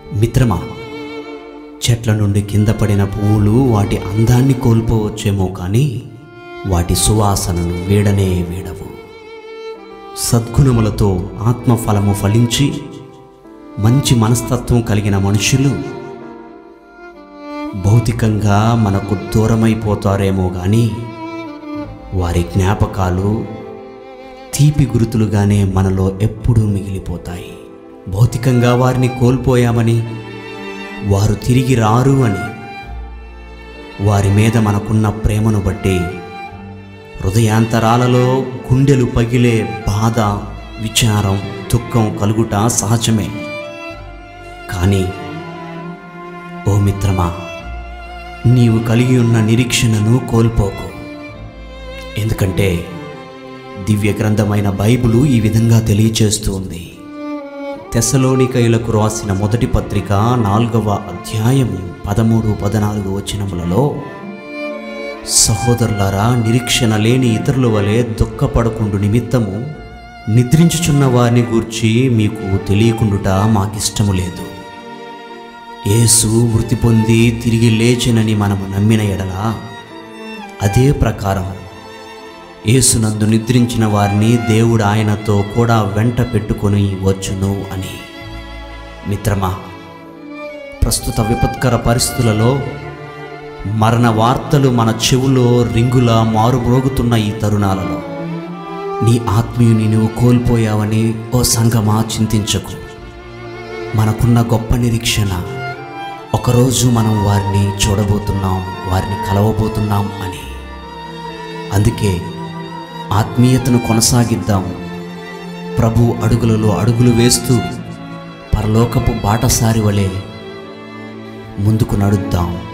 మిత్రమా చెట్ల నుండి కింద పడిన పువ్వులు వాటి అందాన్ని కోల్పోవచ్చేమో కానీ వాటి సువాసనను వీడనే వీడవు సద్గుణములతో ఆత్మఫలము ఫలించి మంచి మనస్తత్వం కలిగిన మనుషులు భౌతికంగా మనకు దూరమైపోతారేమో కానీ వారి జ్ఞాపకాలు తీపి గుర్తులుగానే మనలో ఎప్పుడూ మిగిలిపోతాయి భౌతికంగా వారిని కోల్పోయామని వారు తిరిగి రారు అని వారి మీద మనకున్న ప్రేమను బట్టి హృదయాంతరాలలో గుండెలు పగిలే బాధ విచారం దుఃఖం కలుగుట సహజమే కానీ ఓ మిత్రమా నీవు కలిగి ఉన్న నిరీక్షణను కోల్పోకు ఎందుకంటే దివ్య గ్రంథమైన బైబిలు ఈ విధంగా తెలియచేస్తుంది తెసలోనికయులకు రాసిన మొదటి పత్రిక నాలుగవ అధ్యాయము పదమూడు పద్నాలుగు వచనములలో సహోదరులారా నిరీక్షణ లేని ఇతరుల వలె దుఃఖపడకుండు నిమిత్తము నిద్రించుచున్న వారిని గూర్చి మీకు తెలియకుండుట మాకిష్టము లేదు యేసు మృతి పొంది తిరిగి లేచినని మనము నమ్మిన ఎడల అదే ప్రకారం యేసునందు నిద్రించిన వారిని దేవుడు ఆయనతో కూడా వెంట పెట్టుకొని వచ్చును అని మిత్రమా ప్రస్తుత విపత్కర పరిస్థితులలో మరణ వార్తలు మన చెవులో రింగులా మారుమ్రోగుతున్న ఈ తరుణాలలో నీ ఆత్మీయుని నువ్వు కోల్పోయావని ఓ సంగమా చింతించకు మనకున్న గొప్ప నిరీక్షణ ఒకరోజు మనం వారిని చూడబోతున్నాం వారిని కలవబోతున్నాం అని అందుకే ఆత్మీయతను కొనసాగిద్దాం ప్రభు అడుగులలో అడుగులు వేస్తూ పరలోకపు బాటసారి వలె ముందుకు నడుద్దాం